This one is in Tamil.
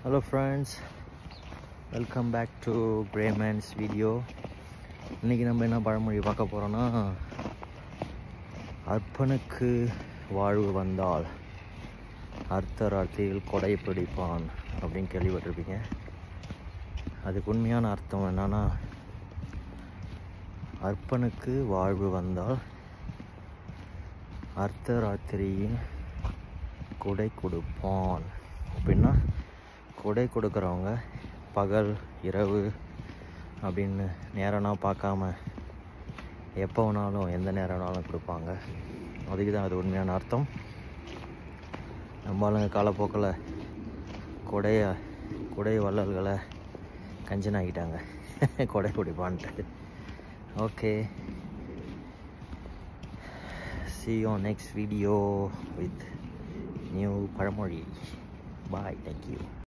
hello friends welcome back to Greyman's video இன்றைக்கி நம்ம என்ன பழமொழி பார்க்க போகிறோன்னா அர்ப்பனுக்கு வாழ்வு வந்தால் அர்த்தரார்த்தியில் கொடை பிடிப்பான் அப்படின்னு கேள்விப்பட்டிருப்பீங்க அதுக்கு உண்மையான அர்த்தம் என்னன்னா அர்ப்பனுக்கு வாழ்வு வந்தால் அர்த்தராத்திரியில் கொடை கொடுப்பான் அப்படின்னா கொடை கொடுக்குறவங்க பகல் இரவு அப்படின்னு நேரம்னா பார்க்காம எப்போ வேணாலும் எந்த நேரம்னாலும் கொடுப்பாங்க அதுக்கு தான் அது உண்மையான அர்த்தம் நம்ம ஆளுங்க காலப்போக்கில் கொடைய கொடை வள்ளல்களை கஞ்சனாகிட்டாங்க கொடை குடிப்பான்ட்டு okay see you on next video with new பழமொழி bye thank you